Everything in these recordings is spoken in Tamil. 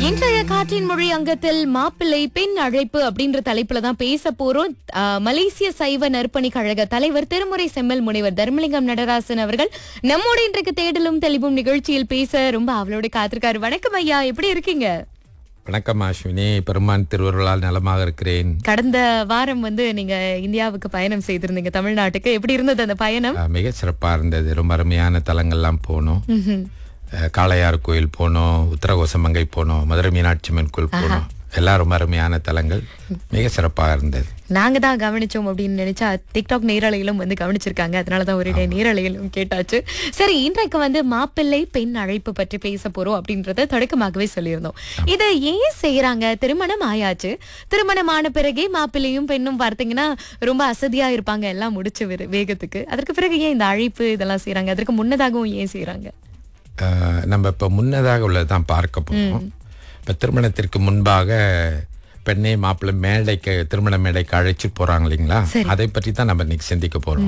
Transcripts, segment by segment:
இன்றைய காற்றின் மொழி அங்கத்தில் மாப்பிள்ளை பெண் அழைப்பு அப்படின்ற தலைப்புல தான் பேச போறோம் ஆ, மலேசிய சைவ நற்பணி கழக தலைவர் திருமுறை செம்மல் முனைவர் தர்மலிங்கம் நடராசன் அவர்கள் நம்மோட இன்றைக்கு தேடலும் தெளிவும் நிகழ்ச்சியில் பேச ரொம்ப அவளோட காத்திருக்காரு வணக்கம் ஐயா எப்படி இருக்கீங்க வணக்கம் அஸ்வினி பெருமான் திருவருளால் நலமாக இருக்கிறேன் கடந்த வாரம் வந்து நீங்க இந்தியாவுக்கு பயணம் செய்திருந்தீங்க தமிழ்நாட்டுக்கு எப்படி இருந்தது அந்த பயணம் அஹ், மிக சிறப்பாக இருந்தது ரொம்ப அருமையான தலங்கள்லாம் போனோம் ம்ஹும். அஹ், காளையார் கோயில் போனோம் உத்தரகோசமங்கை போனோம் மதுரை மீனாட்சி அம்மன் கோயில் போனோம் எல்லாம் ரொம்ப அருமையான தலங்கள் மிக சிறப்பாக இருந்தது நாங்க தான் கவனிச்சோம் அப்படின்னு நினைச்சா டிக்டாக் நேரலையிலும் வந்து கவனிச்சிருக்காங்க அதனாலதான் ஒரு நேரலையிலும் கேட்டாச்சு சரி இன்றைக்கு வந்து மாப்பிள்ளை பெண் அழைப்பு பற்றி பேச போறோம் அப்படின்றத தொடக்கமாகவே சொல்லியிருந்தோம் இதை ஏன் செய்யறாங்க திருமணம் ஆயாச்சு திருமணம் ஆன பிறகே மாப்பிள்ளையும் பெண்ணும் பார்த்தீங்கன்னா ரொம்ப அசதியா இருப்பாங்க எல்லாம் முடிச்சு விரு- வேகத்துக்கு அதற்கு பிறகு ஏன் இந்த அழைப்பு இதெல்லாம் செய்யறாங்க அதற்கு முன்னதாகவும் ஏன் செய்யறாங்க அஹ், நம்ம இப்போ முன்னதாக உள்ளதான் பார்க்க போறோம் இப்போ திருமணத்திற்கு முன்பாக பெண்ணை மாப்பிள்ளை மேடைக்கு திருமண மேடைக்கு அழைச்சி போறாங்க இல்லைங்களா அதை பற்றி தான் நம்ம இன்னைக்கு சிந்திக்க போறோம்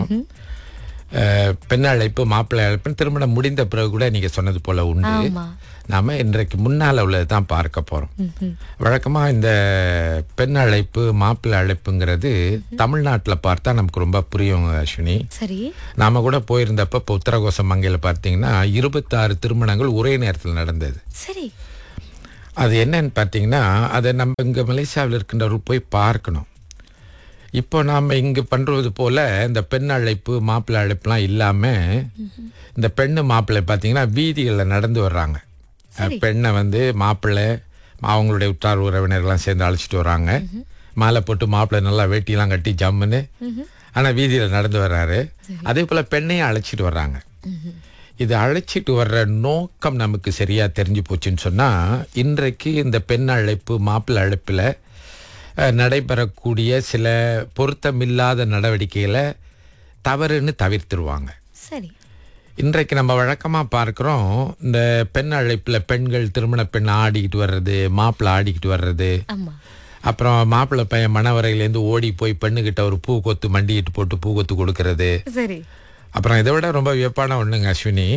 அஹ், பெண் அழைப்பு மாப்பிள்ளை அழைப்பு திருமணம் முடிந்த பிறகு கூட நீங்க சொன்னது போல உண்டு ஆமா நாம இன்றைக்கு முன்னால் உள்ளது தான் பார்க்க போறோம் வழக்கமா இந்த பெண் அழைப்பு மாப்பிள்ளை அழைப்புங்கிறது தமிழ்நாட்டில் பார்த்தா நமக்கு ரொம்ப புரியும் அஸ்வினி சரி நாம கூட போயிருந்தப்ப இப்போ உத்தரகோசம் மங்கையில் பார்த்தீங்கன்னா இருபத்தாறு திருமணங்கள் ஒரே நேரத்தில் நடந்தது சரி அது என்னன்னு பார்த்தீங்கன்னா அதை நம்ம இங்கே மலேசியாவில் இருக்கின்றவர்கள் போய் பார்க்கணும் இப்போ நாம் இங்கே பண்ணுறது போல இந்த பெண் அழைப்பு மாப்பிள்ளை அழைப்புலாம் இல்லாமல் இந்த பெண்ணு மாப்பிள்ளை பார்த்தீங்கன்னா வீதிகளில் நடந்து வர்றாங்க பெண்ணை வந்து மாப்பிள்ளை அவங்களுடைய உற்றார் உறவினர்கள்லாம் சேர்ந்து அழைச்சிட்டு வராங்க மாலை போட்டு மாப்பிள்ளை நல்லா வேட்டியெல்லாம் கட்டி ஜம்முன்னு ஆனால் வீதியில் நடந்து வர்றாரு அதே போல் பெண்ணையும் அழைச்சிட்டு வர்றாங்க இது அழைச்சிட்டு வர்ற நோக்கம் நமக்கு சரியா தெரிஞ்சு போச்சுன்னு சொன்னா இன்றைக்கு இந்த பெண் அழைப்பு மாப்பிள்ளை அழைப்பில் அஹ், நடைபெறக்கூடிய சில பொருத்தமில்லாத நடவடிக்கைகளை தவறுன்னு தவிர்த்துருவாங்க சரி இன்றைக்கு நம்ம வழக்கமாக பார்க்குறோம் இந்த பெண் அழைப்பில் பெண்கள் திருமண பெண் ஆடிக்கிட்டு வர்றது மாப்பிள்ளை ஆடிக்கிட்டு வர்றது ஆமா அப்புறம் மாப்பிள்ளை பையன் மணவரையிலேருந்து ஓடி போய் பெண்ணுக்கிட்ட ஒரு பூ கொத்து மண்டிக்கிட்டு போட்டு பூ கொத்து கொடுக்கறது சரி அப்புறம் இதை விட ரொம்ப வியப்பான ஒண்ணுங்க அஸ்வினி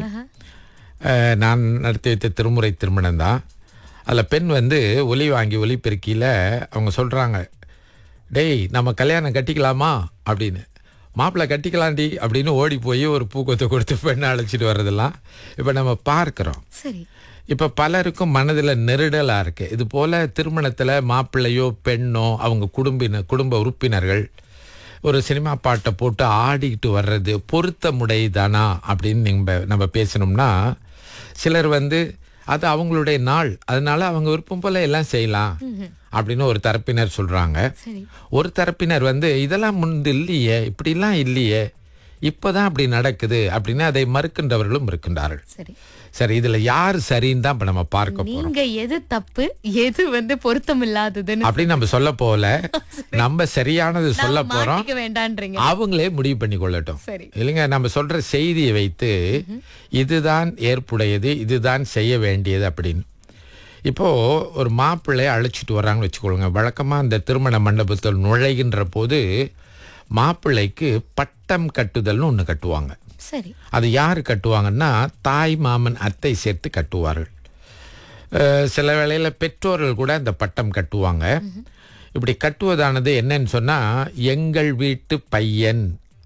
அஹ், நான் நடத்தி வைத்த திருமுறை திருமணம் தான் அதில் பெண் வந்து ஒலி வாங்கி ஒலி பெருக்கியில் அவங்க சொல்கிறாங்க டேய் நம்ம கல்யாணம் கட்டிக்கலாமா அப்படின்னு மாப்பிள்ளை கட்டிக்கலாம்டி அப்படின்னு ஓடி போய் ஒரு பூக்கொத்தை கொடுத்து பெண்ணை அழைச்சிட்டு வர்றதெல்லாம் இப்போ நம்ம பார்க்குறோம் சரி இப்போ பலருக்கும் மனதில் நெருடலாக இருக்கு இது போல திருமணத்தில் மாப்பிள்ளையோ பெண்ணோ அவங்க குடும்பின குடும்ப உறுப்பினர்கள் ஒரு சினிமா பாட்டை போட்டு ஆடிக்கிட்டு வர்றது பொருத்தமுடையதானா அப்படின்னு நம்ம நம்ம பேசணும்னா சிலர் வந்து அது அவங்களுடைய நாள் அதனால அவங்க விருப்பம் போல எல்லாம் செய்யலாம் அப்படின்னு ஒரு தரப்பினர் சொல்றாங்க சரி ஒரு தரப்பினர் வந்து இதெல்லாம் முன்பு இல்லையே இப்படிலாம் இல்லையே இப்போதான் அப்படி நடக்குது அப்படின்னு அதை மறுக்கின்றவர்களும் இருக்கின்றார்கள் சரி சரி இதுல யார் சரின்னு தான் இப்ப நம்ம பார்க்க போறோம் நீங்க எது தப்பு எது வந்து பொருத்தம் இல்லாததுன்னு அப்படின்னு நம்ம சொல்ல போல நம்ம சரியானது சொல்ல போறோம் மாட்டிக்க வேண்டான்றீங்க அவங்களே முடிவு பண்ணி கொள்ளட்டும் சரி இல்லைங்க நம்ம சொல்ற செய்தியை வைத்து இதுதான் ஏற்புடையது இதுதான் செய்ய வேண்டியது அப்படின்னு இப்போ ஒரு மாப்பிள்ளையை அழைச்சிட்டு வர்றாங்கன்னு வச்சுக்கொள்ளுங்க வழக்கமா இந்த திருமண மண்டபத்தில் நுழைகின்ற போது மாப்பிள்ளைக்கு பட்டம் கட்டுதல்னு ஒன்று கட்டுவாங்க சரி அது யார் கட்டுவாங்கன்னா தாய் மாமன் அத்தை சேர்த்து கட்டுவார்கள் அஹ் சில வேளையில் பெற்றோர்கள் கூட அந்த பட்டம் கட்டுவாங்க இப்படி கட்டுவதானது என்னன்னு சொன்னா எங்கள் வீட்டு பையன்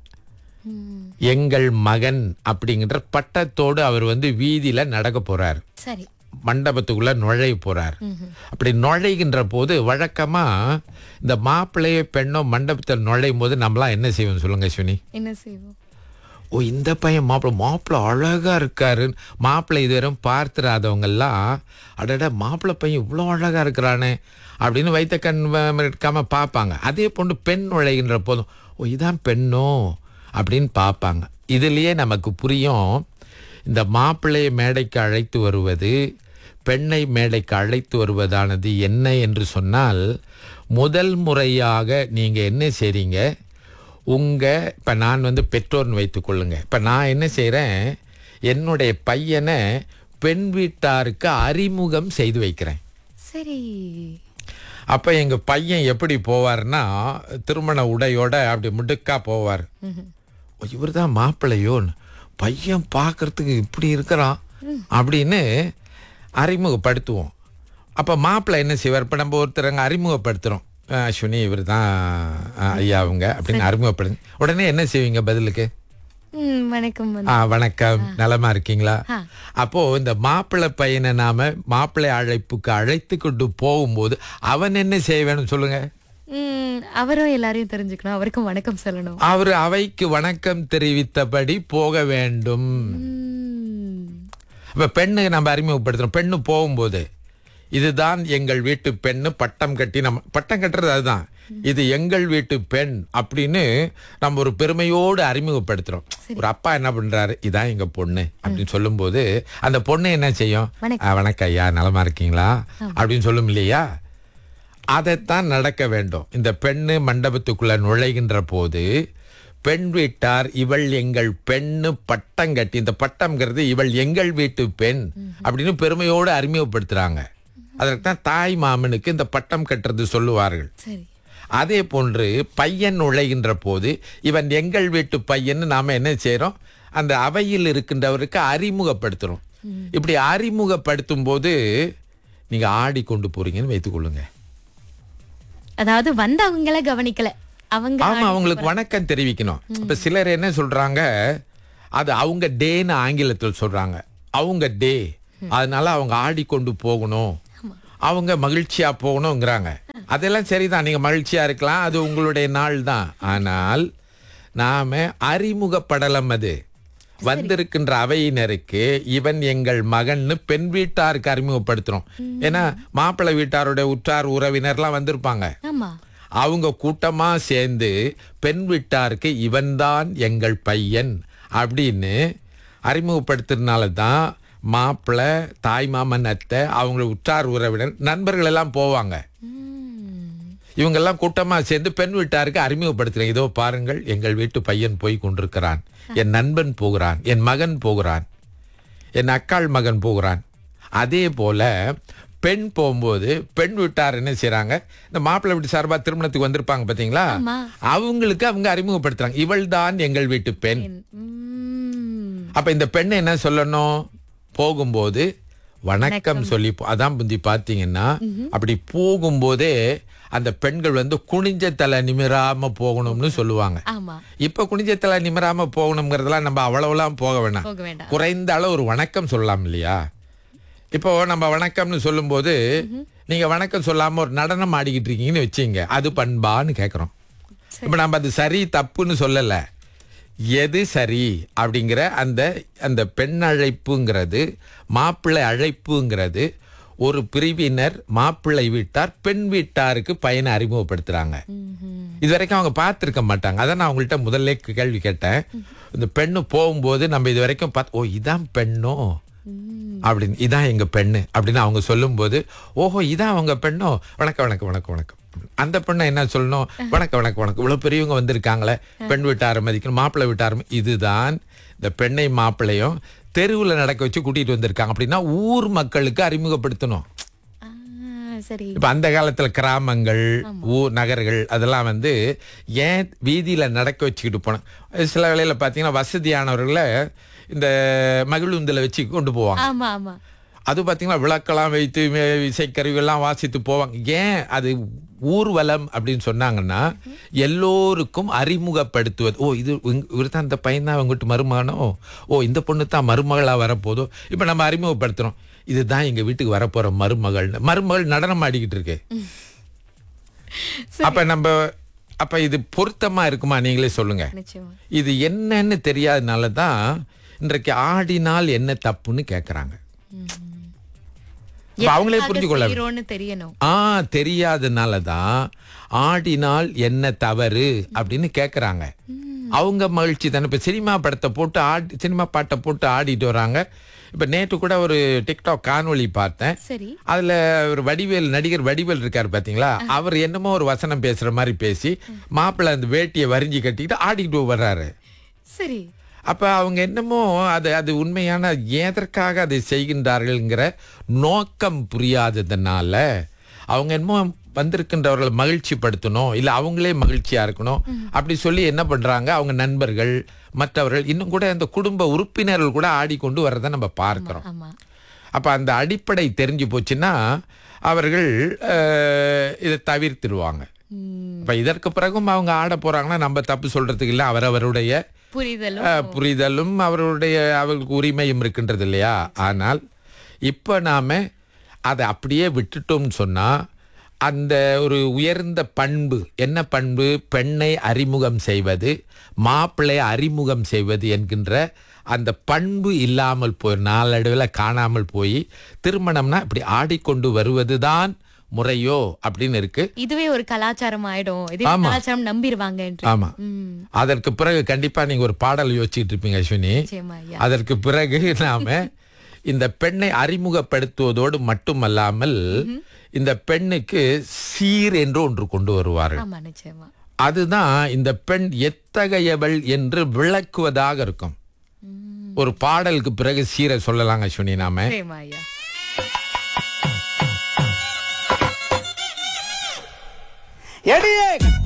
எங்கள் மகன் அப்படிங்கிற பட்டத்தோடு அவர் வந்து வீதியில நடக்க போறார் சரி மண்டபத்துக்குள்ள நுழைய போறார் அப்படி நுழைகின்ற போது வழக்கமா இந்த மாப்பிள்ளையோ பெண்ணோ மண்டபத்தில் நுழையும் போது நம்மளாம் என்ன செய்வோம் சொல்லுங்க அஸ்வினி என்ன செய்வோம் ஓ இந்த பையன் மாப்பிள்ளை மாப்பிள்ளை அழகா இருக்காரு மாப்பிள்ளை இதுவரை பார்த்துடாதவங்க எல்லாம் அடடா மாப்பிள்ளை பையன் இவ்வளோ அழகா இருக்கிறானே அப்படின்னு வைத்த கண் வ- இருக்காம பார்ப்பாங்க அதே பொண்ணு பெண் நுழைகின்ற போதும் ஓ இதான் பெண்ணோ அப்படின்னு பார்ப்பாங்க இதுலயே நமக்கு புரியும் இந்த மாப்பிள்ளையை மேடைக்கு அழைத்து வருவது பெண்ணை மேடைக்கு அழைத்து வருவதானது என்ன என்று சொன்னால் முதல் முறையாக நீங்க என்ன செய்றீங்க உங்க இப்ப நான் வந்து பெற்றோர்னு வைத்துக்கொள்ளுங்க இப்ப நான் என்ன செய்றேன் என்னுடைய பையனை பெண் வீட்டாருக்கு அறிமுகம் செய்து வைக்கிறேன் சரி அப்ப எங்க பையன் எப்படி போவார்னா திருமண உடையோட அப்படி முடுக்கா போவார் இவர் தான் மாப்பிள்ளையோன்னு பையன் பார்க்கறதுக்கு இப்படி இருக்கிறான் அப்படின்னு அறிமுகப்படுத்துவோம் அப்ப மாப்பிள்ளை என்ன செய்வார் இப்ப நம்ம ஒருத்தரங்க அறிமுகப்படுத்துறோம் அஹ் அஸ்வினி இவர் தான் ஐயா அவங்க அப்படின்னு அறிமுகப்படுது உடனே என்ன செய்வீங்க பதிலுக்கு ம், வணக்கம் வந்து ஆ வணக்கம் நலமா இருக்கீங்களா ஆ. அப்போ இந்த மாப்பிள்ளை பையனை நாம மாப்பிள்ளை அழைப்புக்கு அழைத்து கொண்டு போகும்போது அவன் என்ன செய்ய வேணும் சொல்லுங்க ம், அவரும் எல்லாரையும் தெரிஞ்சுக்கணும் அவருக்கும் வணக்கம் சொல்லணும் அவர் அவைக்கு வணக்கம் தெரிவித்தபடி போக வேண்டும் ம், இப்ப பெண்ணு நம்ம அறிமுகப்படுத்துறோம் பெண்ணு போகும்போது இதுதான் எங்கள் வீட்டு பெண்ணு பட்டம் கட்டி நம்ம பட்டம் கட்டுறது அதுதான் இது எங்கள் வீட்டு பெண் அப்படின்னு நம்ம ஒரு பெருமையோடு அறிமுகப்படுத்துறோம் ஒரு அப்பா என்ன பண்றாரு இதான் எங்க பொண்ணு அப்படின்னு சொல்லும்போது அந்த பொண்ணு என்ன செய்யும் வணக்கம். "ஆ, வணக்கம் ஐயா நலமா இருக்கீங்களா அப்படின்னு சொல்லும் இல்லையா அதைத்தான் நடக்க வேண்டும் இந்த பெண்ணு மண்டபத்துக்குள்ள நுழைகின்ற போது பெண் வீட்டார் இவள் எங்கள் பெண்ணு பட்டம் கட்டி இந்த பட்டம்ங்கிறது இவள் எங்கள் வீட்டு பெண் அப்படின்னு பெருமையோடு அறிமுகப்படுத்துறாங்க அதற்கு தான் தாய் மாமனுக்கு இந்த பட்டம் கட்டுறது சொல்லுவார்கள் சரி அதே போன்று பையன் நுழைகின்ற போது இவன் எங்கள் வீட்டு பையன் நாம என்ன செய்றோம் அந்த அவையில் இருக்கின்றவருக்கு அறிமுகப்படுத்துறோம் இப்படி அறிமுகப்படுத்தும் போது நீங்க ஆடி கொண்டு போறீங்கன்னு வைத்துக்கொள்ளுங்க அதாவது வந்தவங்கள கவனிக்கல அவங்க ஆமா அவங்களுக்கு வணக்கம் தெரிவிக்கணும் இப்ப சிலர் என்ன சொல்றாங்க அது அவங்க டேன்னு ஆங்கிலத்தில் சொல்றாங்க அவங்க டே அதனால அவங்க ஆடிக்கொண்டு போகணும் அவங்க மகிழ்ச்சியா போகணுங்கிறாங்க அதெல்லாம் சரிதான் நீங்க மகிழ்ச்சியா இருக்கலாம் அது உங்களுடைய நாள் தான் ஆனால் நாம அறிமுகப்படலம் அது வந்திருக்கின்ற அவையினருக்கு இவன் எங்கள் மகன்னு பெண் வீட்டாருக்கு அறிமுகப்படுத்துறோம் ஏன்னா மாப்பிள்ளை வீட்டாருடைய உற்றார் உறவினர்லாம் வந்திருப்பாங்க ஆமா அவங்க கூட்டமா சேர்ந்து பெண் வீட்டாருக்கு இவன்தான் எங்கள் பையன் அப்படின்னு அறிமுகப்படுத்துறதுனால தான் மாப்பிள்ளை தாய் மாமன் அத்தை அவங்க உற்றார் உறவினர் நண்பர்கள் எல்லாம் போவாங்க ம், இவங்கெல்லாம் கூட்டமா சேர்ந்து பெண் வீட்டாருக்கு அறிமுகப்படுத்துறேன் இதோ பாருங்கள் எங்கள் வீட்டு பையன் போய் கொண்டிருக்கிறான் என் நண்பன் போகிறான் என் மகன் போகிறான் என் அக்காள் மகன் போகிறான் அதே போல பெண் போகும்போது பெண் வீட்டார் என்ன செய்றாங்க இந்த மாப்பிள்ளை வீட்டு சார்பா திருமணத்துக்கு வந்திருப்பாங்க பாத்தீங்களா ஆமா. அவங்களுக்கு அவங்க அறிமுகப்படுத்துறாங்க இவள் தான் எங்கள் வீட்டு பெண் ம், அப்ப இந்த பெண்ணை என்ன சொல்லணும் போகும்போது வணக்கம் சொல்லி போ- அதான் முந்தி பாத்தீங்கன்னா அப்படி போகும்போதே அந்த பெண்கள் வந்து குனிஞ்ச தலை நிமிராம போகணும்னு சொல்லுவாங்க ஆமா இப்ப குனிஞ்ச தலை நிமிராம போகணுங்கிறதெல்லாம் நம்ம அவ்வளவுலாம் போக வேணாம் போக வேண்டாம் குறைந்த அளவு ஒரு வணக்கம் சொல்லலாம் இல்லையா இப்போ நம்ம வணக்கம்னு சொல்லும்போது நீங்க வணக்கம் சொல்லாம ஒரு நடனம் ஆடிக்கிட்டு இருக்கீங்கன்னு வச்சீங்க அது பண்பான்னு கேக்குறோம் இப்ப நம்ம அது சரி தப்புன்னு சொல்லல எது சரி அப்படிங்கிற அந்த அந்த பெண் அழைப்புங்கிறது மாப்பிள்ளை அழைப்புங்கிறது ஒரு பிரிவினர் மாப்பிள்ளை வீட்டார் பெண் வீட்டாருக்கு பையனை அறிமுகப்படுத்துறாங்க ம்ஹும். இது வரைக்கும் அவங்க பார்த்துருக்க மாட்டாங்க அதான் நான் அவங்கள்ட்ட முதல்ல கேள்வி கேட்டேன் இந்த பெண்ணு போகும்போது நம்ம இது வரைக்கும் பார்த்து ஓ இதான் பெண்ணோ அப்படின்னு இதான் எங்க பெண்ணு அப்படின்னு அவங்க சொல்லும்போது ஓஹோ இதான் அவங்க பெண்ணோ வணக்கம் வணக்கம் வணக்கம் வணக்கம் அந்த பெண்ணை என்ன சொல்லணும் வணக்கம் வணக்கம் வணக்கம் இவ்வளவு பெரியவங்க வந்திருக்காங்களே பெண் வீட்டார மதிக்கணும் மாப்பிள்ளை வீட்டார மதி- இதுதான் இந்த பெண்ணை மாப்பிள்ளையும் தெருவுல நடக்க வச்சு கூட்டிட்டு வந்திருக்காங்க அப்படின்னா ஊர் மக்களுக்கு அறிமுகப்படுத்தணும் ஆ, சரி இப்ப அந்த காலத்துல கிராமங்கள் ஊர் நகர்கள் அதெல்லாம் வந்து ஏன் வீதியில நடக்க வச்சுக்கிட்டு போனோம் சில வேளையில பாத்தீங்கன்னா வசதியானவர்களை இந்த மகிழுந்தில வச்சு கொண்டு போவாங்க ஆமா ஆமா அது பாத்தீங்கன்னா விளக்கெல்லாம் வைத்து மே- இசைக்கருவிகள்லாம் வாசித்து போவாங்க ஏன் அது ஊர்வலம் அப்படின்னு சொன்னாங்கன்னா எல்லோருக்கும் அறிமுகப்படுத்துவது ஓ இது இவர் தான் இந்த பையன் தான் அவங்ககிட்ட மருமகனோ ஓ இந்த பொண்ணு தான் மருமகளா வரப்போதோ இப்ப நம்ம அறிமுகப்படுத்துறோம் இதுதான் எங்க வீட்டுக்கு வரப்போற மருமகள் மருமகள் நடனம் ஆடிக்கிட்டு இருக்கு அப்ப நம்ம அப்ப இது பொருத்தமா இருக்குமா நீங்களே சொல்லுங்க நிச்சயமா இது என்னன்னு தெரியாதனால தான் இன்றைக்கு ஆடினால் என்ன தப்புன்னு கேக்குறாங்க அப்ப அவங்களே எதுக்காக புரிஞ்சுக்கொள்ள செய்றோம்னு தெரியணும் ஆ தெரியாதனால தான் ஆடினால் என்ன தவறு அப்படின்னு கேக்குறாங்க அவங்க மகிழ்ச்சி தானே இப்ப சினிமா படத்தை போட்டு ஆடி சினிமா பாட்டை போட்டு ஆடிட்டு வராங்க இப்ப நேற்று கூட ஒரு டிக்டாக் காணொளி பார்த்தேன் சரி அதுல ஒரு வடிவேல் நடிகர் வடிவேல் இருக்காரு பாத்தீங்களா அவர் என்னமோ ஒரு வசனம் பேசுற மாதிரி பேசி மாப்பிள்ளை அந்த வேட்டியை வரிஞ்சு கட்டிக்கிட்டு ஆடிக்கிட்டு வர்றாரு சரி அப்ப அவங்க என்னமோ அது அது உண்மையான எதற்காக அதை செய்கின்றார்கள்ங்கிற நோக்கம் புரியாததுனால அவங்க என்னமோ வந்திருக்கின்றவர்களை மகிழ்ச்சி படுத்தணும் இல்ல அவங்களே மகிழ்ச்சியா இருக்கணும் அப்படி சொல்லி என்ன பண்றாங்க அவங்க நண்பர்கள் மற்றவர்கள் இன்னும் கூட அந்த குடும்ப உறுப்பினர்கள் கூட ஆடிக்கொண்டு வர்றதை நம்ம பார்க்கிறோம் ஆமா அப்ப அந்த அடிப்படை தெரிஞ்சு போச்சுன்னா அவர்கள் அஹ், இதை தவிர்த்திடுவாங்க இப்ப இதற்கு பிறகும் அவங்க ஆட போறாங்கன்னா நம்ம தப்பு சொல்றதுக்கு இல்லை அவரவருடைய புரிதலும் அஹ், புரிதலும் அவருடைய அவர்களுக்கு உரிமையும் இருக்கின்றது இல்லையா ஆனால் இப்போ நாம அதை அப்படியே விட்டுட்டோம்னு சொன்னா அந்த ஒரு உயர்ந்த பண்பு என்ன பண்பு பெண்ணை அறிமுகம் செய்வது மாப்பிள்ளை அறிமுகம் செய்வது என்கின்ற அந்த பண்பு இல்லாமல் போய் நாளடைவில் காணாமல் போய் திருமணம்னா இப்படி ஆடிக்கொண்டு வருவதுதான் முறையோ அப்படின்னு இருக்கு இதுவே ஒரு கலாச்சாரம் ஆயிடும் இதே ஆமா. கலாச்சாரம் நம்பிடுவாங்க என்று ஆமா ம், அதற்கு பிறகு கண்டிப்பா நீங்க ஒரு பாடல் யோசிச்சுட்டு இருப்பீங்க அஸ்வினி நிச்சயமா ஐயா அதற்கு பிறகு நாம இந்த பெண்ணை அறிமுகப்படுத்துவதோடு மட்டுமல்லாமல் இந்த பெண்ணுக்கு சீர் என்று ஒன்று கொண்டு வருவார்கள் ஆமா நிச்சயமா அதுதான் இந்த பெண் எத்தகையவள் என்று விளக்குவதாக இருக்கும் ஒரு பாடலுக்கு பிறகு சீரை சொல்லலாங்க அஸ்வினி நாம நிச்சயமா ஐயா எடியே